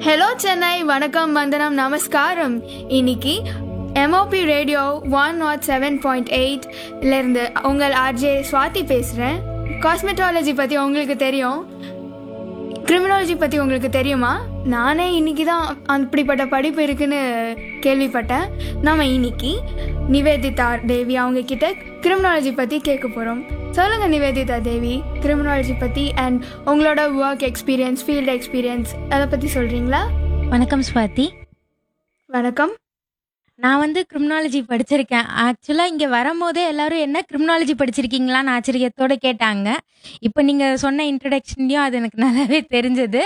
Hello Chennai வணக்கம் வந்தனம் நமஸ்காரம் இன்னைக்கு MOP radio one nought seven point எயிட்லேருந்து உங்கள் ஆர்ஜே சுவாதி பேசுகிறேன் காஸ்மெட்டாலஜி பற்றி உங்களுக்கு தெரியும் கிரிமினாலஜி பற்றி உங்களுக்கு தெரியுமா நானே இன்னைக்கு தான் அப்படிப்பட்ட படிப்பு இருக்குன்னு கேள்விப்பட்டேன் நம்ம இன்னைக்கு நிவேதிதா தேவி அவங்க கிட்ட கிரிமினாலஜி பற்றி கேட்க போகிறோம் சொல்லுங்கள் நிவேதிதா தேவி கிரிமினாலஜி பற்றி அண்ட் உங்களோட ஒர்க் எக்ஸ்பீரியன்ஸ் ஃபீல்டு எக்ஸ்பீரியன்ஸ் அதை பற்றி சொல்கிறீங்களா வணக்கம் ஸ்வாதி வணக்கம் நான் வந்து கிரிமினாலஜி படிச்சிருக்கேன் ஆக்சுவலாக இங்கே வரும்போதே எல்லாரும் என்ன கிரிமினாலஜி படிச்சிருக்கீங்களான்னு ஆச்சரியத்தோட கேட்டாங்க இப்போ நீங்கள் சொன்ன இன்ட்ரடக்ஷன்லையும் அது எனக்கு நல்லாவே தெரிஞ்சது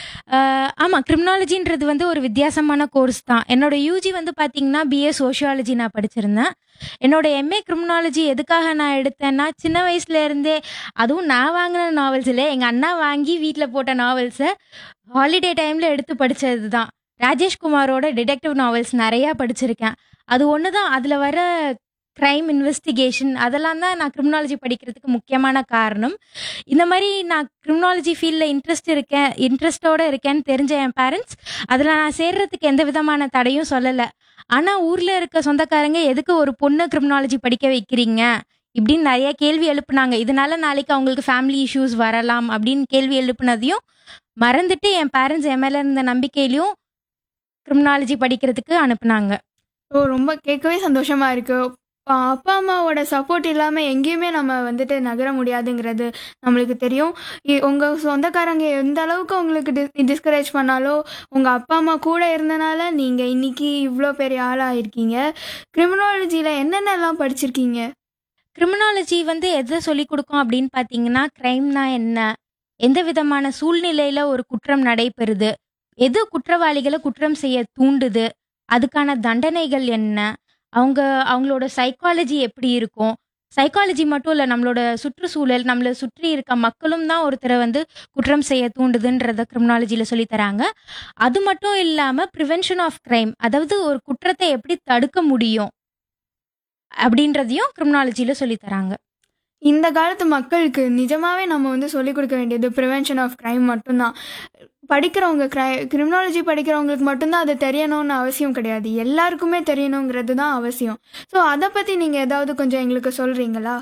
ஆமாம் கிரிமினாலஜின்றது வந்து ஒரு வித்தியாசமான கோர்ஸ் தான் என்னோட யூஜி வந்து பார்த்தீங்கன்னா பிஏ சோஷியாலஜி நான் படிச்சிருந்தேன் என்னோட எம்ஏ கிரிமினாலஜி எதுக்காக நான் எடுத்தேன்னா சின்ன வயசுல இருந்தே அதுவும் நான் வாங்கின நாவல்ஸ் இல்லை எங்கள் அண்ணா வாங்கி வீட்டில் போட்ட நாவல்ஸை ஹாலிடே டைமில் எடுத்து படித்தது தான் ராஜேஷ்குமாரோட டிடெக்டிவ் நாவல்ஸ் நிறையா படிச்சிருக்கேன் அது ஒன்று தான் அதில் வர க்ரைம் இன்வெஸ்டிகேஷன் அதெல்லாம் தான் நான் கிரிமினாலஜி படிக்கிறதுக்கு முக்கியமான காரணம் இந்த மாதிரி நான் கிரிமினாலஜி ஃபீல்டில் இன்ட்ரெஸ்ட் இருக்கேன் இன்ட்ரெஸ்டோடு இருக்கேன்னு தெரிஞ்ச என் பேரண்ட்ஸ் அதில் நான் சேர்றதுக்கு எந்த விதமான தடையும் சொல்லலை ஆனால் ஊரில் இருக்க சொந்தக்காரங்க எதுக்கு ஒரு பொண்ணு கிரிமினாலஜி படிக்க வைக்கிறீங்க இப்படின்னு நிறைய கேள்வி எழுப்புனாங்க இதனால நாளைக்கு அவங்களுக்கு ஃபேமிலி இஷ்யூஸ் வரலாம் அப்படின்னு கேள்வி எழுப்புனதையும் மறந்துட்டு என் பேரண்ட்ஸ் என் மேலே இருந்த நம்பிக்கையிலையும் கிரிமினாலஜி படிக்கிறதுக்கு அனுப்புனாங்க ஓ ரொம்ப கேட்கவே சந்தோஷமா இருக்கு அப்பா அப்பா அம்மாவோட சப்போர்ட் இல்லாமல் எங்கேயுமே நம்ம வந்துட்டு நகர முடியாதுங்கிறது நம்மளுக்கு தெரியும் இ- உங்க சொந்தக்காரங்க எந்த அளவுக்கு உங்களுக்கு டிஸ்கரேஜ் பண்ணாலோ உங்க அப்பா அம்மா கூட இருந்தனால நீங்க இன்னைக்கு இவ்வளோ பெரிய ஆளாக இருக்கீங்க கிரிமினாலஜியில் என்னென்னலாம் படிச்சிருக்கீங்க கிரிமினாலஜி வந்து எதை சொல்லி கொடுக்கும் அப்படின்னு பார்த்தீங்கன்னா க்ரைம்னா என்ன எந்த விதமான சூழ்நிலையில ஒரு குற்றம் நடைபெறுது எது குற்றவாளிகளை குற்றம் செய்ய தூண்டுது அதுக்கான தண்டனைகள் என்ன அவங்க அவங்களோட சைக்காலஜி எப்படி இருக்கும் சைக்காலஜி மட்டும் இல்லை நம்மளோட சுற்றுச்சூழல் நம்மளை சுற்றி இருக்க மக்களும் தான் ஒருத்தரை வந்து குற்றம் செய்ய தூண்டுதுன்றத கிரிமினாலஜியில் சொல்லி தராங்க அது மட்டும் இல்லாமல் ப்ரிவென்ஷன் ஆஃப் க்ரைம் அதாவது ஒரு குற்றத்தை எப்படி தடுக்க முடியும் அப்படின்றதையும் கிரிமினாலஜியில் சொல்லி தராங்க இந்த காலத்து மக்களுக்கு நிஜமாவே நம்ம வந்து சொல்லிக் கொடுக்க வேண்டியது ப்ரிவென்ஷன் ஆஃப் க்ரைம் மட்டும்தான் படிக்கிறவங்க க்ரை கிரிமினாலஜி படிக்கிறவங்களுக்கு மட்டும்தான் அது தெரியணும்னு அவசியம் கிடையாது எல்லாருக்குமே தெரியணுங்கிறது தான் அவசியம் ஸோ அதை பற்றி நீங்கள் ஏதாவது கொஞ்சம் எங்களுக்கு சொல்கிறீங்களா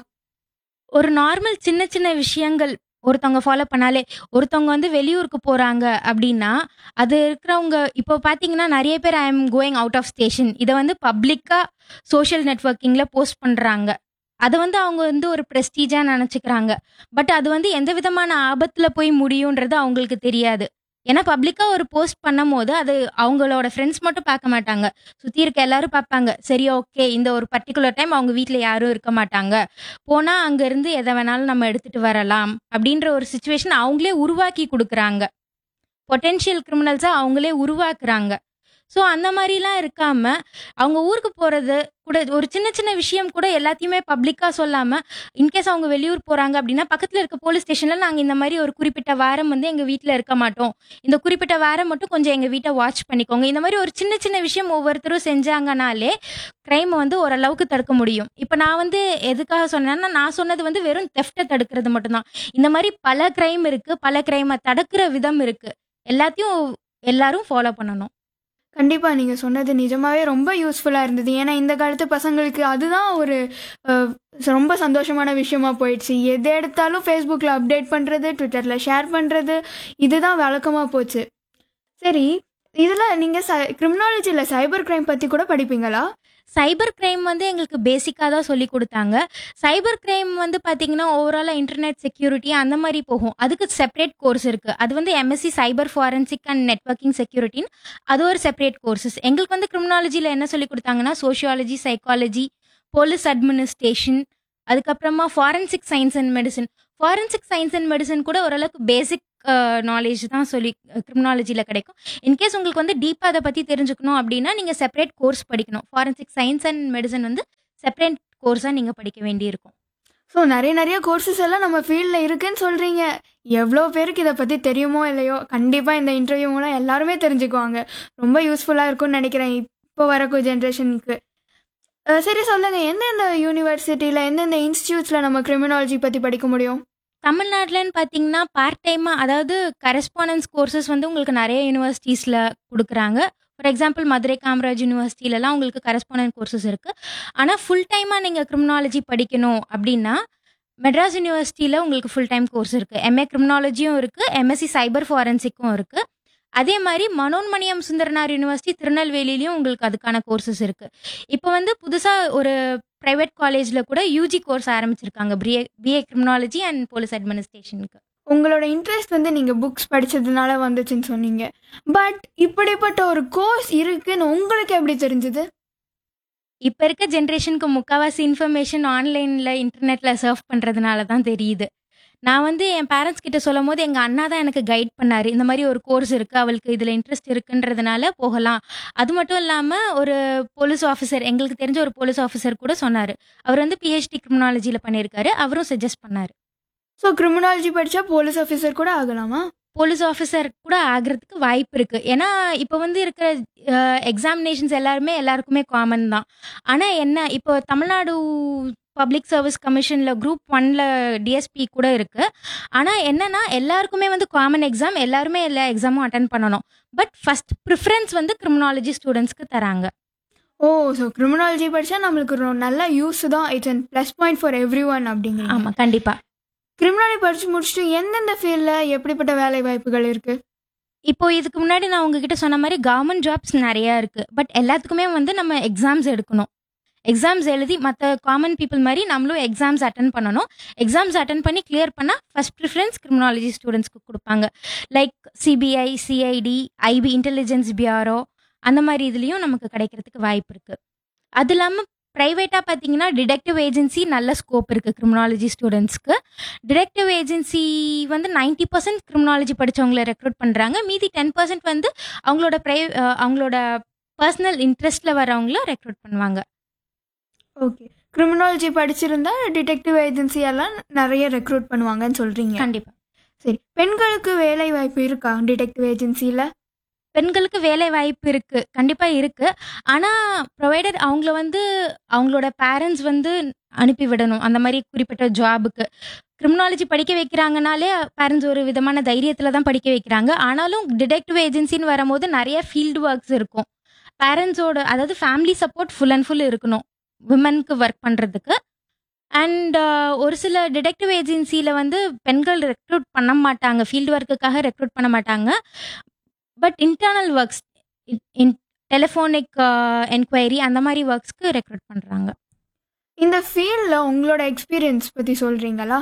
ஒரு நார்மல் சின்ன சின்ன விஷயங்கள் ஒருத்தவங்க ஃபாலோ பண்ணாலே ஒருத்தவங்க வந்து வெளியூருக்கு போகிறாங்க அப்படின்னா அது இருக்கிறவங்க இப்போ பார்த்தீங்கன்னா நிறைய பேர் I am going out of station இதை வந்து பப்ளிக்காக சோஷியல் நெட்வொர்க்கிங்கில் போஸ்ட் பண்ணுறாங்க அதை வந்து அவங்க வந்து ஒரு ப்ரெஸ்டீஜாக நினச்சிக்கிறாங்க பட் அது வந்து எந்த விதமான ஆபத்தில் போய் முடியுன்றது அவங்களுக்கு தெரியாது ஏன்னா பப்ளிக்காக ஒரு போஸ்ட் பண்ணும் போது அது அவங்களோட ஃப்ரெண்ட்ஸ் மட்டும் பார்க்க மாட்டாங்க சுற்றி இருக்க எல்லாரும் பார்ப்பாங்க சரி ஓகே இந்த ஒரு பர்டிகுலர் டைம் அவங்க வீட்டில் யாரும் இருக்க மாட்டாங்க போனால் அங்கேருந்து எதை வேணாலும் நம்ம எடுத்துகிட்டு வரலாம் அப்படின்ற ஒரு சுச்சுவேஷன் அவங்களே உருவாக்கி கொடுக்குறாங்க பொட்டென்ஷியல் கிரிமினல்ஸை அவங்களே உருவாக்குறாங்க ஸோ அந்த மாதிரிலாம் இருக்காம அவங்க ஊருக்கு போகிறது கூட ஒரு சின்ன சின்ன விஷயம் கூட எல்லாத்தையுமே பப்ளிக்காக சொல்லாமல் இன்கேஸ் அவங்க வெளியூர் போகிறாங்க அப்படின்னா பக்கத்தில் இருக்க போலீஸ் ஸ்டேஷனில் நாங்கள் இந்த மாதிரி ஒரு குறிப்பிட்ட வாரம் வந்து எங்கள் வீட்டில் இருக்க மாட்டோம் இந்த குறிப்பிட்ட வாரம் மட்டும் கொஞ்சம் எங்கள் வீட்டை வாட்ச் பண்ணிக்கோங்க இந்த மாதிரி ஒரு சின்ன சின்ன விஷயம் ஒவ்வொருத்தரும் செஞ்சாங்கனாலே க்ரைமை வந்து ஓரளவுக்கு தடுக்க முடியும் இப்போ நான் வந்து எதுக்காக சொன்னேன்னா நான் சொன்னது வந்து வெறும் தெஃப்ட்டை தடுக்கிறது மட்டும்தான் இந்த மாதிரி பல க்ரைம் இருக்குது பல க்ரைமை தடுக்கிற விதம் இருக்குது எல்லாத்தையும் எல்லாரும் ஃபாலோ பண்ணணும் கண்டிப்பாக நீங்கள் சொன்னது நிஜமாவே ரொம்ப யூஸ்ஃபுல்லாக இருந்தது ஏன்னா இந்த காலத்து பசங்களுக்கு அதுதான் ஒரு அஹ், ரொம்ப சந்தோஷமான விஷயமா போயிடுச்சு எது எடுத்தாலும் ஃபேஸ்புக்கில் அப்டேட் பண்ணுறது ட்விட்டரில் ஷேர் பண்ணுறது இதுதான் வழக்கமாக போச்சு சரி இதில் நீங்கள் ச கிரிமினாலஜியில் சைபர் கிரைம் பற்றி கூட படிப்பீங்களா சைபர் கிரைம் வந்து எங்களுக்கு பேசிக்காக தான் சொல்லி கொடுத்தாங்க சைபர் கிரைம் வந்து பார்த்தீங்கன்னா ஓவராலாக இன்டர்நெட் செக்யூரிட்டி அந்த மாதிரி போகும் அதுக்கு செப்பரேட் கோர்ஸ் இருக்குது அது வந்து MSc cyber forensic and networking செக்யூரிட்டின்னு அது ஒரு செப்பரேட் கோர்சஸ் எங்களுக்கு வந்து கிரிமினாலஜியில் என்ன சொல்லி கொடுத்தாங்கன்னா சோஷியாலஜி சைக்காலஜி போலீஸ் அட்மினிஸ்ட்ரேஷன் அதுக்கப்புறமா forensic science and medicine forensic science and medicine கூட ஓரளவுக்கு பேசிக் நாலேஜ் தான் சொல்லி கிரிமினாலஜியில் கிடைக்கும் இன்கேஸ் உங்களுக்கு வந்து டீப்பாக அதை பற்றி தெரிஞ்சுக்கணும் அப்படின்னா நீங்கள் செப்பரேட் கோர்ஸ் படிக்கணும் ஃபாரன்சிக் சயின்ஸ் அண்ட் மெடிசன் வந்து செப்பரேட் கோர்ஸாக நீங்கள் படிக்க வேண்டியிருக்கும் ஸோ நிறைய நிறைய கோர்சஸ் எல்லாம் நம்ம ஃபீல்டில் இருக்குன்னு சொல்கிறீங்க எவ்வளோ பேருக்கு இதை பற்றி தெரியுமோ இல்லையோ கண்டிப்பாக இந்த இன்டர்வியூ மூலம் எல்லாருமே தெரிஞ்சுக்குவாங்க ரொம்ப யூஸ்ஃபுல்லாக இருக்கும்னு நினைக்கிறேன் இப்போ வரக்கூடிய ஜென்ரேஷனுக்கு சரி சொல்லுங்கள் எந்தெந்த யூனிவர்சிட்டியில் எந்தெந்த இன்ஸ்டியூட்ஸில் நம்ம கிரிமினாலஜி பற்றி படிக்க முடியும் தமிழ்நாட்டிலன்னு பார்த்தீங்கன்னா, பார்ட் டைமா அதாவது கரஸ்பாண்டன்ஸ் கோர்சஸ் வந்து உங்களுக்கு நெறைய யுனிவர்சிட்டீஸ்ல குடுக்குறாங்க. ஃபார் எக்ஸாம்பிள் மதுரை காமராஜ் யுனிவர்சிட்டிலலாம் உங்களுக்கு கரஸ்பாண்டன்ட் கோர்சஸ் இருக்கு. ஆனா ஃபுல் டைமா நீங்க கிரிமினாலஜி படிக்கணும் அப்டின்னா, மெட்ராஸ் யுனிவர்சிட்டில உங்களுக்கு ஃபுல் டைம் கோர்ஸ் இருக்கு. எம்.ஏ கிரிமினாலஜியும் இருக்கு. எம்.எஸ்சி சைபர் ஃபாரன்சிக்கும் இருக்கு. அதே மாரி மனோன்மணியம் சுந்தரனார் யுனிவர்சிட்டி திருநெல்வேலியிலயும் உங்களுக்கு அதுக்கான கோர்சஸ் இருக்கு. இப்ப வந்து புதுசா ஒரு பிரைவேட் காலேஜ்ல கூட யுஜி கோர்ஸ் ஆரம்பிச்சிருக்காங்க. BA BA criminology and police அட்மினிஸ்ட்ரேஷனுக்கு. உங்களோட இன்ட்ரெஸ்ட் வந்து நீங்க புக்ஸ் படிச்சதுனால வந்துச்சுன்னு சொன்னீங்க. பட் இப்படிப்பட்ட ஒரு கோர்ஸ் இருக்குன்னு உங்களுக்கு எப்படி தெரிஞ்சது? இப்ப இருக்க ஜெனரேஷனுக்கு முக்காவாசி இன்ஃபர்மேஷன் ஆன்லைன்ல, இன்டர்நெட்ல சர்ஃப் பண்றதுனால தான் தெரியுது. நான் வந்து என் பேரண்ட்ஸ் கிட்ட சொல்லும்போது, எங்க அண்ணா தான் எனக்கு கைட் பண்ணாரு. இந்த மாரி ஒரு கோர்ஸ் இருக்கு. அவளுக்கு இதுல இன்ட்ரெஸ்ட் இருக்குன்றதுனால போகலாம். அது மட்டும் இல்லாம ஒரு போலீஸ் ஆஃபிசர் எங்களுக்கு தெரிஞ்ச ஒரு போலீஸ் ஆஃபிசர் கூட சொன்னாரு. அவர் வந்து பிஹெச்டி கிரிமினாலஜில பண்ணியிருக்காரு. அவரும் சஜெஸ்ட் பண்ணாரு. ஸோ கிரிமினாலஜி படிச்சா போலீஸ் ஆஃபீஸர் கூட ஆகலாமா? போலீஸ் ஆஃபிசர் கூட ஆகுறதுக்கு வாய்ப்பு இருக்கு. ஏன்னா, இப்ப வந்து இருக்கிற அ எக்ஸாமினேஷன்ஸ் எல்லாருமே எல்லாருக்குமே காமன் தான். ஆனா என்ன, இப்போ தமிழ்நாடு பப்ளிக் சர்வீஸ் கமிஷன்ல குரூப் 1ல டிஎஸ்பி கூட இருக்கு. ஆனா என்னன்னா, எல்லாருக்குமே வந்து காமன் எக்ஸாம். எல்லாருமே எல்லா எக்ஸாமும் அட்டெண்ட் பண்ணணும். பட் ஃபர்ஸ்ட் பிரிஃபரன்ஸ் வந்து கிரிமினாலஜி ஸ்டூடண்ட்ஸ்க்கு தராங்க. ஓ! ஸோ கிரிமினாலஜி படிச்சா நம்மளுக்கு ஒரு நல்ல யூஸ் தான். It's an plus point for everyone அப்படிங்கிறீங்க. ஆமா, கண்டிப்பா. கிரிமினாலஜி படிச்சு முடிச்சுட்டு எந்தெந்த ஃபீல்ட்ல எப்படிப்பட்ட வேலை வாய்ப்புகள் இருக்கு? இப்போ இதுக்கு முன்னாடி நான் உங்ககிட்ட சொன்ன மாரி கவர்மெண்ட் ஜாப்ஸ் நெறையா இருக்கு. பட் எல்லாத்துக்குமே வந்து நம்ம எக்ஸாம்ஸ் எடுக்கணும். எக்ஸாம்ஸ் எழுதி மத்த காமன் பீப்பிள் மாரி நம்மளும் எக்ஸாம்ஸ் அட்டெண்ட் பண்ணணும். எக்ஸாம்ஸ் அட்டெண்ட் பண்ணி கிளியர் பண்ணா ஃபர்ஸ்ட் பிரிஃபரன்ஸ் கிரிமினாலஜி ஸ்டூடண்ட்ஸ்க்கு குடுப்பாங்க. Like CBI, CID, IB intelligence bureau அந்த மாரி இதுலயும் நமக்கு கிடைக்கிறதுக்கு வாய்ப்பு இருக்கு. அது இல்லாம பிரைவேட்டா பார்த்தீங்கன்னா, டிடெக்டிவ் ஏஜென்சி நல்ல ஸ்கோப் இருக்கு கிரிமினாலஜி ஸ்டூடண்ட்ஸ்க்கு. டிடெக்டிவ் ஏஜென்சி வந்து 90% கிரிமினாலஜி படிச்சவங்கள ரெக்ரூட் பண்றாங்க. மீதி 10% வந்து அவங்களோட பிரை அ அவங்களோட பெர்சனல் இன்ட்ரெஸ்ட்ல வரவங்கள ரெக்ரூட் பண்ணுவாங்க. ஓகே. கிரிமினாலஜி படிச்சிருந்தா டிடெக்டிவ் ஏஜென்சி எல்லாம் நெறைய ரெக்ரூட் பண்ணுவாங்கன்னு சொல்றீங்க. கண்டிப்பா. சரி. பெண்களுக்கு வேலை வாய்ப்பு இருக்கா டிடெக்டிவ் ஏஜென்சில? பெண்களுக்கு வேலை வாய்ப்பு இருக்கு. கண்டிப்பா இருக்கு. ஆனா ப்ரொவைடட் அவங்கள வந்து அவங்களோட பேரண்ட்ஸ் வந்து அனுப்பி விடணும். அந்த மாரி குறிப்பிட்ட ஜாபுக்கு. கிரிமினாலஜி படிக்க வைக்கிறாங்கனாலே பேரண்ட்ஸ் ஒரு விதமான தைரியத்துல தான் படிக்க வைக்கிறாங்க. ஆனாலும் டிடெக்டிவ் ஏஜென்சின்னு வரம்போது நெறைய ஃபீல்டு ஒர்க்ஸ் இருக்கும். பேரண்ட்ஸோட அதாவது family support full and full இருக்கணும். விமென்க்கு ஒர்க் பண்றதுக்கு. அண்ட் ஒரு சில டிடெக்டிவ் ஏஜென்சில வந்து பெண்கள் ரெக்ரூட் பண்ண மாட்டாங்க. ஃபீல்டு ஒர்க்குக்காக ரெக்ரூட் பண்ண மாட்டாங்க. But internal works in in telephonic uh enquiry அந்த மாரி ஒர்க்ஸ்க்கு ரெக்ரூட் பண்றாங்க. இந்த ஃபீல்ட்ல உங்களோட எக்ஸ்பீரியன்ஸ் பத்தி சொல்றீங்களா?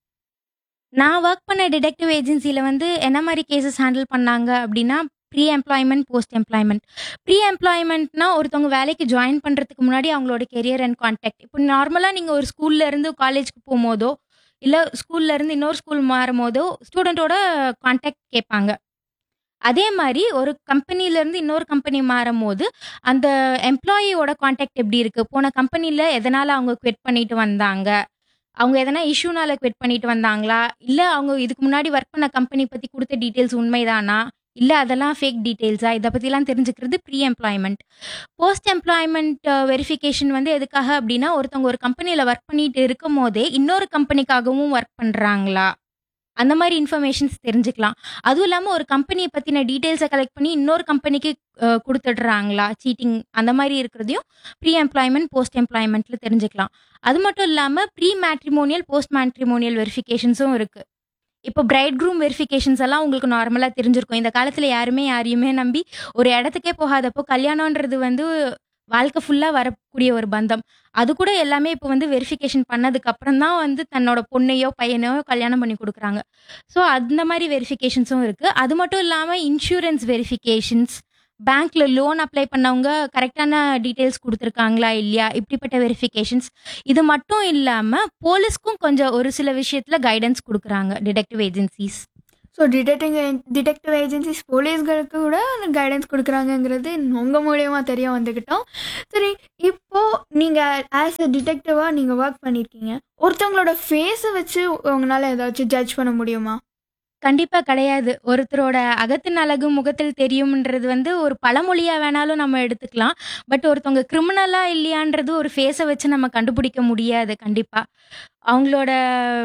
நான் ஒர்க் பண்ண டிடெக்டிவ் ஏஜென்சில வந்து என்ன மாரி கேஸஸ் ஹேண்டில் பண்ணாங்க அப்டின்னா, pre employment, post employment. Pre எம்ப்ளாய்மென்ட்னா ஒருத்தவங்க வேலைக்கு ஜாயின் பண்றதுக்கு முன்னாடி அவங்களோட கெரியர் அண்ட் கான்டாக்ட். இப்போ நார்மலா நீங்க ஒரு ஸ்கூல்ல இருந்து காலேஜ்க்கு போம்போதோ, இல்ல ஸ்கூல்ல இருந்து இன்னொரு ஸ்கூல் மாறும்போதோ, ஸ்டூடண்ட்டோட கான்டாக்ட் கேட்பாங்க. அதே மாரி ஒரு கம்பெனில இருந்து இன்னொரு கம்பெனி மாறும்போது, அந்த எம்ப்ளாயியோட கான்டாக்ட் எப்டி இருக்கு? போன கம்பெனில எதனால அவங்க குவிட் பண்ணிட்டு வந்தாங்க? அவங்க எதனா இஷ்யூனால குவிட் பண்ணிட்டு வந்தாங்களா? இல்ல அவங்க இதுக்கு முன்னாடி ஒர்க் பண்ண கம்பெனி பத்தி குடுத்த டீட்டெயில்ஸ் உண்மைதானா? இல்ல அதெல்லாம் ஃபேக் டீட்டெயில்ஸா? இத பத்திலாம் தெரிஞ்சுக்கிறது pre employment. Post employment verification வந்து எதுக்காக அப்டின்னா, ஒருத்தவங்க ஒரு கம்பெனில ஒர்க் பண்ணிட்டு இருக்கும்போதே, இன்னொரு கம்பெனிக்காகவும் ஒர்க் பண்றாங்களா? அந்த மாரி இன்ஃபர்மேஷன்ஸ் தெரிஞ்சுக்கலாம். அதுவும் இல்லாம ஒரு கம்பெனிய பத்தின டீட்டெயில்ஸ கலெக்ட் பண்ணி இன்னொரு கம்பெனிக்கு அ குடுத்துடுறாங்களா? சீட்டிங் அந்த மாரி இருக்கிறதையும் ப்ரீ எம்ப்ளாய்மென்ட், போஸ்ட் எம்ப்ளாய்மென்ட்ல தெரிஞ்சுக்கலாம். அது மட்டும் இல்லாம ப்ரீ மேட்ரிமோனியல், போஸ்ட் மேட்ரிமோனியல் வெரிஃபிகேஷன்ஸும் இருக்கு. இப்போ பிரைட் க்ரூம் வெரிஃபிகேஷன்ஸ் எல்லாம் உங்களுக்கு நார்மலா தெரிஞ்சிருக்கும். இந்த காலத்துல யாருமே யாரையுமே நம்பி ஒரு இடத்துக்கே போகாதப்போ, கல்யாணம்ன்றது வந்து வாழ்க்கை ஃபுல்லா வரக்கூடிய ஒரு பந்தம். அது கூட எல்லாமே இப்போ வந்து வெரிஃபிகேஷன் பண்ணதுக்கு அப்புறம் தான் வந்து தன்னோட பொண்ணையோ, பையனையோ கல்யாணம் பண்ணி குடுக்குறாங்க. ஸோ அந்த மாரி வெரிஃபிகேஷன்ஸும் இருக்கு. அது மட்டும் இல்லாம இன்சூரன்ஸ் வெரிஃபிகேஷன்ஸ், பேங்க்ல லோன் அப்ளை பண்ணவங்க கரெக்ட்டான டீட்டெயில்ஸ் குடுத்துருக்காங்களா? இல்லையா? இப்படிப்பட்ட வெரிஃபிகேஷன்ஸ். இது மட்டும் இல்லாம போலீஸ்க்கும் கொஞ்சம் ஒரு சில விஷயத்துல கைடன்ஸ் குடுக்குறாங்க detective agencies. So detecting detective agencies போலீஸ்களுக்கு கூட கைடன்ஸ் குடுக்குறாங்கங்கிறது உங்க மூலியமா தெரிய வந்துக்கிட்டோம். சரி, இப்போ நீங்க ஆஸ் எ டிடெக்டிவா நீங்க ஒர்க் பண்ணியிருக்கீங்க. ஒருத்தவங்களோட ஃபேஸ வச்சு உங்களால ஏதாச்சும் ஜட்ஜ் பண்ண முடியுமா? கண்டிப்பா கிடையாது. ஒருத்தரோட அகத்தின் அழகு முகத்தில் தெரியும்ன்றது வந்து ஒரு பழமொழியா வேணாலும் நம்ம எடுத்துக்கலாம். பட் ஒருத்தவங்க கிரிமினலா இல்லையான்றது ஒரு ஃபேஸ வச்சு நம்ம கண்டுபிடிக்க முடியாது கண்டிப்பா. அவங்களோட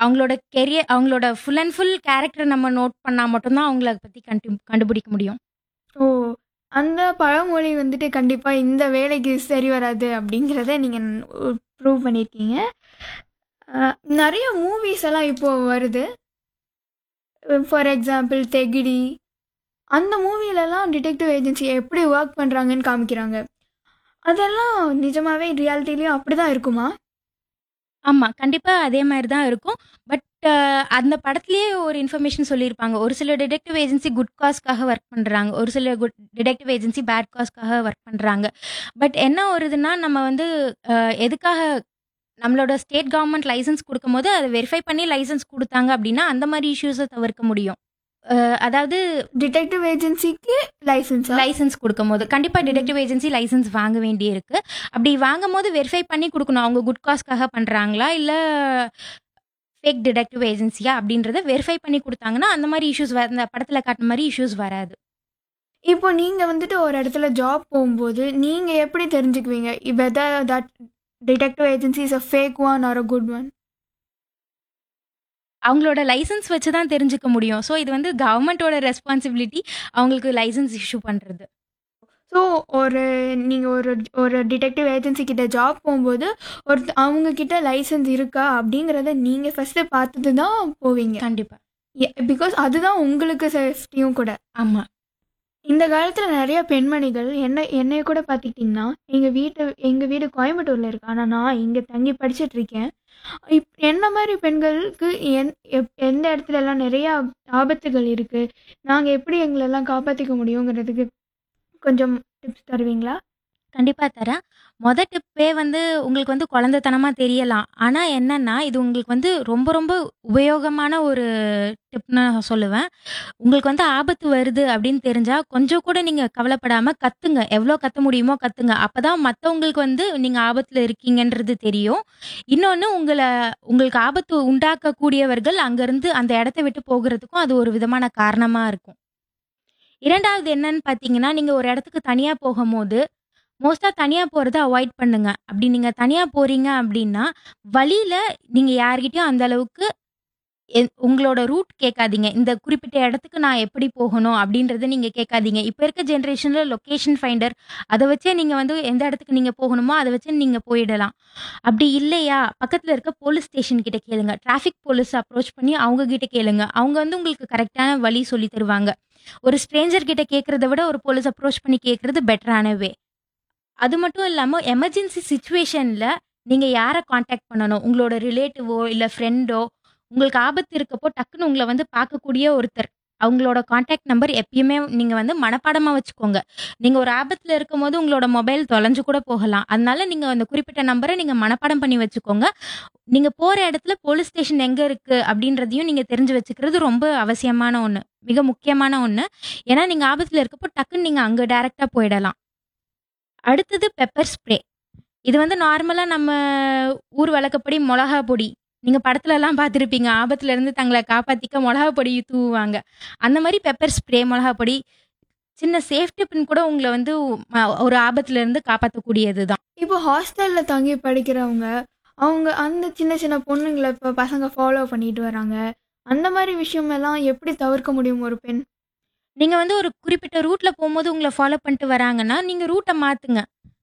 அவங்களோட கெரியர் அவங்களோட ஃபுல் அண்ட் ஃபுல் கேரக்டர் நம்ம நோட் பண்ணா மட்டும்தான் அவங்கள பத்தி கண்டு கண்டுபிடிக்க முடியும் ஓ அந்த பழமொழி வந்துட்டு கண்டிப்பாக இந்த வேலைக்கு சரி வராது அப்படிங்கிறத நீங்கள் ப்ரூவ் பண்ணியிருக்கீங்க அஹ், நிறைய மூவிஸ் எல்லாம் இப்போது வருது ஃபார் எக்ஸாம்பிள் தெகிடி அந்த மூவிலலாம் டிடெக்டிவ் ஏஜென்சி எப்படி ஒர்க் பண்ணுறாங்கன்னு காமிக்கிறாங்க அதெல்லாம் நிஜமாவே ரியாலிட்டிலையும் அப்படி தான் இருக்குமா ஆமா கண்டிப்பா அதே மாதிரி தான் இருக்கும் பட் அந்த படத்துலயே ஒரு இன்ஃபர்மேஷன் சொல்லியிருப்பாங்க ஒரு சில டிடெக்டிவ் ஏஜென்சி குட் காஸ்க்காக ஒர்க் பண்றாங்க ஒரு சில குட் டிடெக்டிவ் ஏஜென்சி பேட் காஸ்க்காக ஒர்க் பண்றாங்க பட் என்ன வருதுன்னா நம்ம வந்து அஹ், எதுக்காக நம்மளோட ஸ்டேட் கவர்மெண்ட் லைசன்ஸ் கொடுக்கும்போது அதை வெரிஃபை பண்ணி லைசன்ஸ் கொடுத்தாங்க அப்படின்னா அந்த மாதிரி இஷ்யூஸை தவிர்க்க முடியும் அஹ், அதாவது டிடெக்டிவ் ஏஜென்சிக்கு லைசன்ஸா லைசன்ஸ் கொடுக்கும் போது கண்டிப்பா டிடெக்டிவ் ஏஜென்சி லைசன்ஸ் வாங்க வேண்டி இருக்கு அப்படி வாங்கும் போது வெரிஃபை பண்ணி கொடுக்கணும் அவங்க குட் காஸ்க்காக பண்றாங்களா இல்ல ஃபேக் டிடெக்டிவ் ஏஜென்சியா அப்படின்றத வெரிஃபை பண்ணி கொடுத்தாங்கன்னா அந்த மாதிரி இஷ்யூஸ் அந்த படத்துல காட்டுன மாதிரி இஷ்யூஸ் வராது இப்போ நீங்கள் வந்துட்டு ஒரு இடத்துல ஜாப் போகும்போது நீங்கள் எப்படி தெரிஞ்சுக்குவீங்க whether that detective agency is a fake one or a good one அவங்களோட லைசன்ஸ் வச்சு தான் தெரிஞ்சுக்க முடியும் ஸோ இது வந்து கவர்மெண்ட்டோட ரெஸ்பான்சிபிலிட்டி அவங்களுக்கு லைசன்ஸ் இஷ்யூ பண்றது ஸோ ஒரு நீங்கள் ஒரு ஒரு டிடெக்டிவ் ஏஜென்சி கிட்ட ஜாப் போகும்போது ஒரு அவங்க கிட்ட லைசன்ஸ் இருக்கா அப்படிங்கிறத நீங்கள் ஃபஸ்ட்டு பார்த்துட்டு தான் போவீங்க கண்டிப்பா பிகாஸ் அதுதான் உங்களுக்கு சேஃப்டியும் கூட ஆமா இந்த காலத்தில் நிறைய பெண்மணிகள் என்ன என்னைய கூட பார்த்துக்கிட்டிங்கன்னா எங்கள் வீட்டு எங்கள் வீடு கோயம்புத்தூரில் இருக்கு ஆனால் நான் இங்கே தங்கி படிச்சுட்டு இருக்கேன் இப் என்ன மாதிரி பெண்களுக்கு எந் எப்- எந்த இடத்துல எல்லாம் நிறைய ஆபத்துகள் இருக்குது நாங்கள் எப்படி எங்களெல்லாம் காப்பாற்றிக்க முடியுங்கிறதுக்கு கொஞ்சம் டிப்ஸ் தருவீங்களா கண்டிப்பா தரேன் மொத டிப்பே வந்து உங்களுக்கு வந்து குழந்தைத்தனமா தெரியலாம் ஆனா என்னன்னா இது உங்களுக்கு வந்து ரொம்ப ரொம்ப உபயோகமான ஒரு டிப்னு நான் சொல்லுவேன் உங்களுக்கு வந்து ஆபத்து வருது அப்படின்னு தெரிஞ்சா கொஞ்சம் கூட நீங்க கவலைப்படாம கத்துங்க எவ்வளோ கத்த முடியுமோ கத்துங்க அப்பதான் மத்தவங்களுக்கு வந்து நீங்க ஆபத்துல இருக்கீங்கன்றது தெரியும் இன்னொன்னு உங்களை உங்களுக்கு ஆபத்து உண்டாக்கக்கூடியவர்கள் அங்கிருந்து அந்த இடத்த விட்டு போகிறதுக்கும் அது ஒரு விதமான காரணமா இருக்கும் இரண்டாவது என்னன்னு பார்த்தீங்கன்னா நீங்க ஒரு இடத்துக்கு தனியா போகும்போது மோஸ்டா தனியா போறத அவாய்ட் பண்ணுங்க அப்படி நீங்க தனியா போறீங்க அப்படின்னா வழியில நீங்க யார்கிட்டயும் அந்த அளவுக்கு எ- உங்களோட ரூட் கேட்காதீங்க இந்த குறிப்பிட்ட இடத்துக்கு நான் எப்படி போகணும் அப்படின்றத நீங்க கேட்காதீங்க இப்ப இருக்க ஜென்ரேஷன்ல லொகேஷன் ஃபைண்டர் அதை வச்சே நீங்க வந்து எந்த இடத்துக்கு நீங்க போகணுமோ அதை வச்சு நீங்க போயிடலாம் அப்படி இல்லையா பக்கத்துல இருக்க போலீஸ் ஸ்டேஷன் கிட்ட கேளுங்க டிராஃபிக் போலீஸ் அப்ரோச் பண்ணி அவங்க கிட்ட கேளுங்க அவங்க வந்து உங்களுக்கு கரெக்டான வழி சொல்லி தருவாங்க ஒரு ஸ்ட்ரேஞ்சர் கிட்ட கேட்கறத விட ஒரு போலீஸ் அப்ரோச் பண்ணி கேட்கறது பெட்டரான வே அது மட்டும் இல்லாம எமர்ஜென்சி சுச்சுவேஷன்ல நீங்க யாரை காண்டாக்ட் பண்ணணும் உங்களோட ரிலேட்டிவோ இல்ல ஃப்ரெண்டோ உங்களுக்கு ஆபத்து இருக்கப்போ டக்குன்னு உங்களை வந்து பார்க்கக்கூடிய ஒருத்தர் அவங்களோட காண்டாக்ட் நம்பர் எப்பயுமே நீங்க வந்து மனப்பாடமா வச்சுக்கோங்க நீங்க ஒரு ஆபத்துல இருக்கும்போது உங்களோட மொபைல் தொலைஞ்சு கூட போகலாம் அதனால நீங்க அந்த குறிப்பிட்ட நம்பரை நீங்க மனப்பாடம் பண்ணி வச்சுக்கோங்க நீங்க போற இடத்துல போலீஸ் ஸ்டேஷன் எங்க இருக்கு அப்படின்றதையும் நீங்க தெரிஞ்சு வச்சுக்கிறது ரொம்ப அவசியமான ஒண்ணு மிக முக்கியமான ஒண்ணு ஏன்னா நீங்க ஆபத்துல இருக்கப்போ டக்குன்னு நீங்க அங்க டைரக்டா போயிடலாம் அடுத்தது பெப்பர் ஸ்ப்ரே இது வந்து நார்மலா நம்ம ஊர் வழக்கப்படி மிளகா பொடி நீங்க படத்துல எல்லாம் பார்த்துருப்பீங்க ஆபத்துல இருந்து தங்களை காப்பாத்திக்க மிளகா பொடி தூவுவாங்க அந்த மாதிரி பெப்பர் ஸ்ப்ரே மிளகா பொடி சின்ன சேஃப்டி பின் கூட உங்களை வந்து ம- ஒரு ஆபத்துல இருந்து காப்பாற்றக்கூடியது தான் இப்போ ஹாஸ்டலில் தங்கி படிக்கிறவங்க அவங்க அந்த சின்ன சின்ன பொண்ணுங்களை இப்போ பசங்க ஃபாலோ பண்ணிட்டு வராங்க அந்த மாதிரி விஷயமெல்லாம் எப்படி தவிர்க்க முடியும் ஒரு பெண் நீங்க வந்து ஒரு குறிப்பிட்ட ரூட்ல போகும்போது உங்களை ஃபாலோ பண்ணிட்டு வராங்கன்னா நீங்க ரூட்டை மாத்துங்க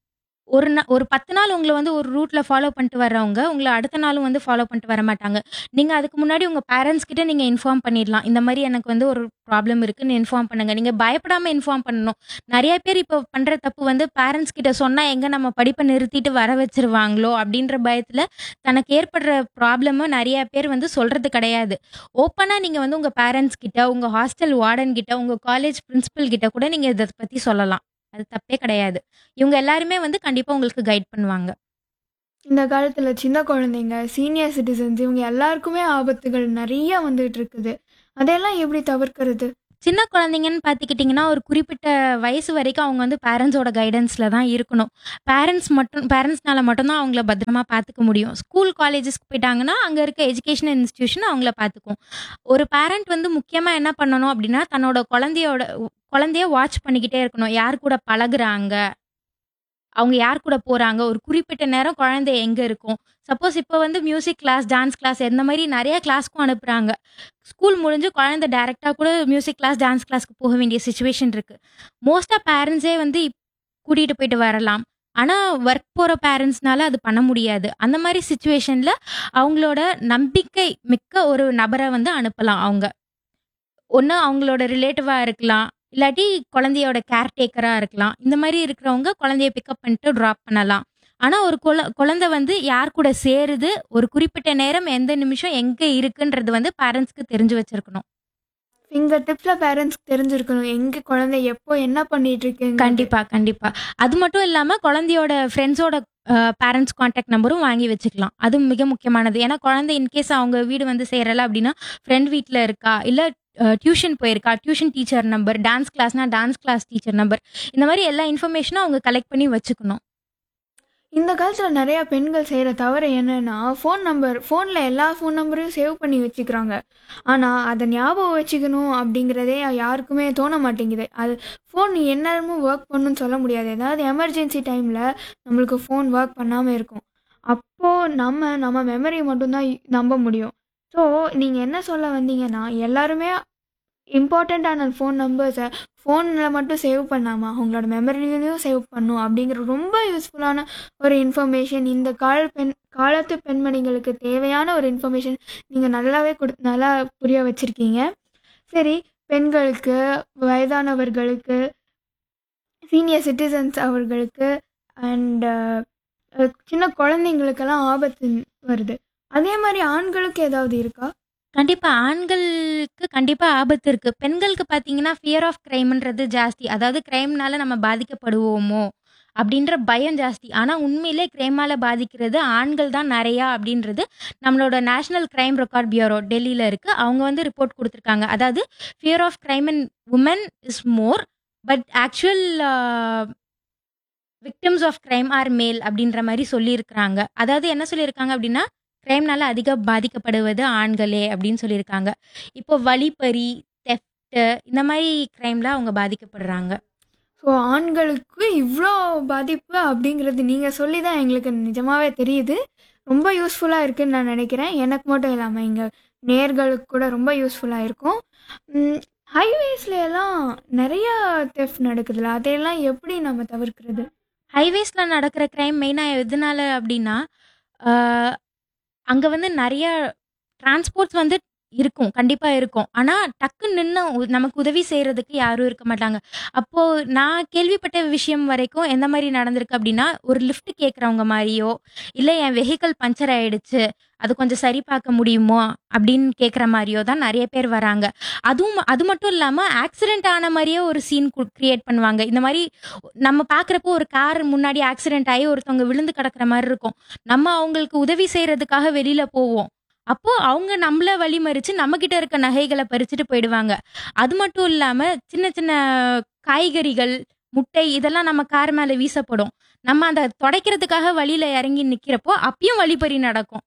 ஒரு நா ஒரு பத்து நாள் உங்களை வந்து ஒரு ரூட்ல ஃபாலோ பண்ணிட்டு வர்றவங்க உங்களை அடுத்த நாளும் வந்து ஃபாலோ பண்ணிட்டு வர மாட்டாங்க நீங்க அதுக்கு முன்னாடி உங்க பேரண்ட்ஸ் கிட்ட நீங்க இன்ஃபார்ம் பண்ணிடலாம் இந்த மாதிரி எனக்கு வந்து ஒரு ப்ராப்ளம் இருக்குன்னு இன்ஃபார்ம் பண்ணுங்க நீங்க பயப்படாம இன்ஃபார்ம் பண்ணணும் நிறைய பேர் இப்போ பண்ற தப்பு வந்து பேரண்ட்ஸ் கிட்ட சொன்னா எங்க நம்ம படிப்பை நிறுத்திட்டு வர வச்சிருவாங்களோ அப்படின்ற பயத்துல தனக்கு ஏற்படுற ப்ராப்ளமை நிறைய பேர் வந்து சொல்றது கிடையாது ஓப்பனா நீங்க வந்து உங்க பேரண்ட்ஸ் கிட்ட உங்க ஹாஸ்டல் வார்டன் கிட்ட உங்க காலேஜ் பிரின்சிபல் கிட்ட கூட நீங்க இதை பத்தி சொல்லலாம் அது தப்பே கிடையாது இவங்க எல்லாருமே வந்து கண்டிப்பா உங்களுக்கு கைட் பண்ணுவாங்க இந்த காலத்தில் சின்ன குழந்தைங்க சீனியர் சிட்டிசன்ஸ் இவங்க எல்லாருக்குமே ஆபத்துகள் நிறைய வந்துட்டு இருக்குது அதையெல்லாம் எப்படி தவிர்க்கிறது சின்ன குழந்தைங்கன்னு பார்த்துக்கிட்டிங்கன்னா ஒரு குறிப்பிட்ட வயசு வரைக்கும் அவங்க வந்து பேரண்ட்ஸோட கைடன்ஸில் தான் இருக்கணும் பேரண்ட்ஸ் மட்டும் பேரண்ட்ஸ்னால மட்டும்தான் அவங்கள பத்திரமா பார்த்துக்க முடியும் ஸ்கூல் காலேஜஸ்க்கு போயிட்டாங்கன்னா அங்கே இருக்க எஜுகேஷனல் இன்ஸ்டிடியூஷன் அவங்கள பார்த்துக்கும் ஒரு பேரண்ட் வந்து முக்கியமாக என்ன பண்ணணும் அப்படின்னா தன்னோட குழந்தையோட குழந்தைய வாட்ச் பண்ணிக்கிட்டே இருக்கணும் யார் கூட பழகுறாங்க அவங்க யார் கூட போறாங்க, ஒரு குறிப்பிட்ட நேரம் குழந்தை எங்க இருக்கும். சப்போஸ் இப்ப வந்து மியூசிக் கிளாஸ், டான்ஸ் கிளாஸ் இந்த மாரி நெறைய கிளாஸ்க்கும் அனுப்புறாங்க. ஸ்கூல் முடிஞ்சு குழந்தை டைரக்ட்டா கூட மியூசிக் கிளாஸ், டான்ஸ் கிளாஸ்க்கு போக வேண்டிய சிச்சுவேஷன் இருக்கு. மோஸ்ட்டா பேரண்ட்ஸே வந்து இப் கூட்டிட்டு போயிட்டு வரலாம். ஆனா, ஒர்க் போற பேரண்ட்ஸ்னால அது பண்ண முடியாது. அந்த மாரி சிச்சுவேஷன்ல அவங்களோட நம்பிக்கை மிக்க ஒரு நபர வந்து அனுப்பலாம் அவங்க. ஒண்ணு அவங்களோட ரிலேட்டிவா இருக்கலாம். இல்லாட்டி குழந்தையோட கேர் டேக்கரா இருக்கலாம். இந்த மாரி இருக்கிறவங்க குழந்தைய பிக்கப் பண்ணிட்டு ட்ராப் பண்ணலாம். ஆனா, ஒரு குழ குழந்தை வந்து யார் கூட சேருது, ஒரு குறிப்பிட்ட நேரம் எந்த நிமிஷம் எங்க இருக்குன்றது வந்து பேரண்ட்ஸ்க்கு தெரிஞ்சு வச்சிருக்கணும். ஃபிங்கர் டிப்ஸ்ல பேரண்ட்ஸ்க்கு தெரிஞ்சிருக்கணும். எங்க குழந்தை எப்போ என்ன பண்ணிட்டு இருக்குங்கிறது. கண்டிப்பா, கண்டிப்பா. அது மட்டும் இல்லாம குழந்தையோட ஃப்ரெண்ட்ஸோட அ பேரண்ட்ஸ் கான்டாக்ட் நம்பரும் வாங்கி வச்சுக்கலாம். அது மிக முக்கியமானது. ஏன்னா, குழந்தை இன்கேஸ் அவங்க வீடு வந்து சேரல அப்படின்னா, ஃப்ரெண்ட் வீட்ல இருக்கா, இல்ல அ டியூஷன் போயிருக்கா, டியூஷன் டீச்சர் நம்பர், டான்ஸ் கிளாஸ்னா டான்ஸ் கிளாஸ் டீச்சர் நம்பர். இந்த மாரி எல்லா இன்ஃபர்மேஷனும் அவங்க கலெக்ட் பண்ணி வச்சுக்கணும். இந்த காலத்துல நெறைய பெண்கள் செய்ற தவறு என்னன்னா, ஃபோன் நம்பர் ஃபோன்ல எல்லா ஃபோன் நம்பரையும் சேவ் பண்ணி வச்சுக்கிறாங்க. ஆனா, அத ஞாபகம் வச்சுக்கணும் அப்படிங்கிறதே யாருக்குமே தோண மாட்டேங்குது. அது ஃபோன் எந்நேரமும் ஒர்க் பண்ணும்னு சொல்ல முடியாது. ஏதாவது எமர்ஜென்சி டைம்ல நம்மளுக்கு ஃபோன் ஒர்க் பண்ணாம இருக்கும். அப்போ நம்ம நம்ம மெமரி மட்டும் தான் நம்ப முடியும். ஸோ, நீங்க என்ன சொல்ல வந்தீங்கன்னா, எல்லாருமே இம்பார்ட்டன்ட்டான ஃபோன் நம்பர்ஸ ஃபோன்ல மட்டும் சேவ் பண்ணாம, அவங்களோட மெமரியிலயும் சேவ் பண்ணணும் அப்படிங்கிற ரொம்ப யூஸ்ஃபுல்லான ஒரு இன்ஃபர்மேஷன் இந்த கால பெண் காலத்து பெண்மணிகளுக்கு தேவையான ஒரு இன்ஃபர்மேஷன் நீங்க நல்லாவே குடு நல்லா புரிய வச்சிருக்கீங்க. சரி, பெண்களுக்கு, வயதானவர்களுக்கு, சீனியர் சிட்டிசன்ஸ் அவர்களுக்கு அண்ட் அ சின்ன குழந்தைங்களுக்கெல்லாம் ஆபத்து வருது. அதே மாரி ஆண்களுக்கு ஏதாவது இருக்கா? கண்டிப்பா. ஆண்களுக்கு கண்டிப்பா ஆபத்து இருக்கு. பெண்களுக்கு பார்த்தீங்கன்னா, ஃபியர் ஆஃப் கிரைம்ன்றது ஜாஸ்தி. அதாவது கிரைம்னால நம்ம பாதிக்கப்படுவோமோ! அப்படின்ற பயம் ஜாஸ்தி. ஆனா, உண்மையிலே கிரைமால பாதிக்கிறது ஆண்கள் தான் நெறையா அப்படின்றது நம்மளோட நேஷனல் கிரைம் ரெக்கார்ட் பியூரோ டெல்லியில இருக்கு. அவங்க வந்து ரிப்போர்ட் குடுத்துருக்காங்க. அதாவது fear of crime in women is more. But actual uh victims of crime are male அப்படின்ற மாரி சொல்லியிருக்கிறாங்க. அதாவது என்ன சொல்லியிருக்காங்க அப்படின்னா, கிரைம்னால அதிக பாதிக்கப்படுவது ஆண்களே அப்படின்னு சொல்லியிருக்காங்க. இப்போ வழிப்பறி, தெஃப்ட் இந்த மாரி கிரைம்ல அவங்க பாதிக்கப்படுறாங்க. ஸோ, ஆண்களுக்கு இவ்ளோ பாதிப்பு அப்படிங்கிறது நீங்க சொல்லி தான் எங்களுக்கு நிஜமாவே தெரியுது. ரொம்ப யூஸ்ஃபுல்லா இருக்குன்னு நான் நெனைக்கிறேன். எனக்கு மட்டும் இல்லாம எங்க நேயர்களுக்கு கூட ரொம்ப யூஸ்ஃபுல்லா இருக்கும். ம் ஹைவேஸ்ல எல்லாம் நெறைய தெஃப்ட் நடக்குதுல்ல, அதையெல்லாம் எப்படி நம்ம தவிர்க்கிறது? ஹைவேஸ்ல நடக்கிற கிரைம் மெயினா எதனால அப்படின்னா, அ அங்க வந்து நெறைய டிரான்ஸ்போர்ட்ஸ் வந்து இருக்கும். கண்டிப்பா இருக்கும். ஆனா, டக்குன்னு நின்னு உ நமக்கு உதவி செய்றதுக்கு யாரும் இருக்க மாட்டாங்க. அப்போ நான் கேள்விப்பட்ட விஷயம் வரைக்கும் எந்த மாரி நடந்திருக்கு அப்படின்னா, ஒரு லிஃப்ட் கேட்கிறவங்க மாரியோ, இல்ல என் வெஹிக்கிள் பஞ்சர் ஆயிடுச்சு. அது கொஞ்சம் சரி பார்க்க முடியுமா? அப்படின்னு கேட்கிற மாரியோ தான் நெறைய பேர் வராங்க. அதுவும் அது மட்டும் இல்லாம ஆக்சிடென்ட் ஆன மாரியே ஒரு சீன் கு கிரியேட் பண்ணுவாங்க. இந்த மாரி நம்ம பார்க்குறப்போ ஒரு கார் முன்னாடி ஆக்சிடென்ட் ஆயி ஒருத்தவங்க விழுந்து கிடக்கிற மாரி இருக்கும். நம்ம அவங்களுக்கு உதவி செய்றதுக்காக வெளியில போவோம். அப்போ அவங்க நம்மள வழிமறிச்சு நம்மகிட்ட இருக்க நகைகள பறிச்சுட்டு போயிடுவாங்க. அது மட்டும் இல்லாம சின்ன சின்ன காய்கறிகள், முட்டை இதெல்லாம் நம்ம கார் மேல வீசப்படும். நம்ம அத தொடைக்கிறதுக்காக வழியில இறங்கி நிக்கிறப்போ, அப்பயும் வழிப்பறி நடக்கும்.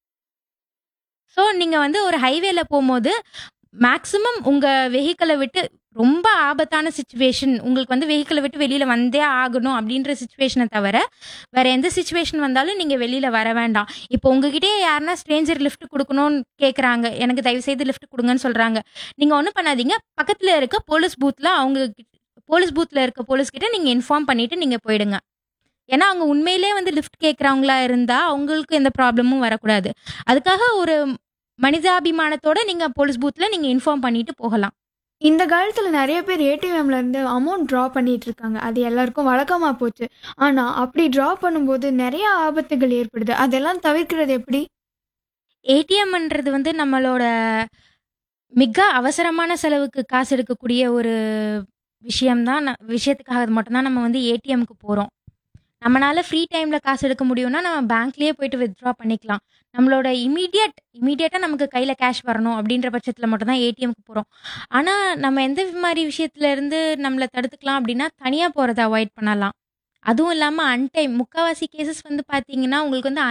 ஸோ, நீங்க வந்து ஒரு ஹைவேல போம்போது, மேக்ஸிமம் உங்க வெஹிக்கிள விட்டு ரொம்ப ஆபத்தான சிச்சுவேஷன் உங்களுக்கு வந்து வெஹிக்கிள விட்டு வெளியில வந்தே ஆகணும் அப்படின்ற சிச்சுவேஷன தவிர, வேற எந்த சிச்சுவேஷன் வந்தாலும் நீங்க வெளியில வர வேண்டாம். இப்போ உங்ககிட்டயே யாருன்னா ஸ்ட்ரேஞ்சர் லிஃப்ட் குடுக்கணும்னு கேட்குறாங்க. எனக்கு தயவுசெய்து லிஃப்ட் குடுங்கன்னு சொல்றாங்க. நீங்க ஒண்ணும் பண்ணாதீங்க. பக்கத்துல இருக்க போலீஸ் பூத்ல அவங்க கிட் போலீஸ் பூத்ல இருக்க போலீஸ் கிட்ட நீங்க இன்ஃபார்ம் பண்ணிட்டு நீங்க போயிடுங்க. ஏன்னா, அவங்க உண்மையிலேயே வந்து லிஃப்ட் கேட்கிறவங்களா இருந்தா, அவங்களுக்கு எந்த ப்ராப்ளமும் வரக்கூடாது. அதுக்காக ஒரு மனிதாபிமானத்தோட நீங்க போலீஸ் பூத்ல நீங்க இன்ஃபார்ம் பண்ணிட்டு போகலாம். இந்த காலத்துல நெறைய பேர் ஏடிஎம்ல இருந்து அமௌண்ட் ட்ரா பண்ணிட்டு இருக்காங்க. அது எல்லாருக்கும் வழக்கமா போச்சு. ஆனா, அப்படி ட்ரா பண்ணும்போது நெறைய ஆபத்துகள் ஏற்படுது. அதெல்லாம் தவிர்க்கிறது எப்படி? ஏடிஎம்ன்றது வந்து நம்மளோட மிக அவசரமான செலவுக்கு காசு எடுக்கக்கூடிய ஒரு விஷயம் தான். ந விஷயத்துக்காக மட்டும் தான் நம்ம வந்து ஏடிஎம்க்கு போறோம். நம்மனால ஃப்ரீ டைம்ல காசு எடுக்க முடியும்னா, நம்ம பேங்க்லயே போயிட்டு வித்ட்ரா பண்ணிக்கலாம். நம்மளோட இம்மீடியட் இம்மீடியட்டா நமக்கு கையில கேஷ் வரணும் அப்படின்ற பட்சத்துல மட்டும் தான் ஏடிஎம்க்கு போறோம். ஆனா, நம்ம எந்த மாரி விஷயத்துல இருந்து நம்மள தடுத்துக்கலாம் அப்படின்னா, தனியா போறத அவாய்ட் பண்ணலாம். அதுவும் இல்லாம அன்டைம் முக்காவாசி கேஸஸ் வந்து பார்த்தீங்கன்னா, உங்களுக்கு வந்து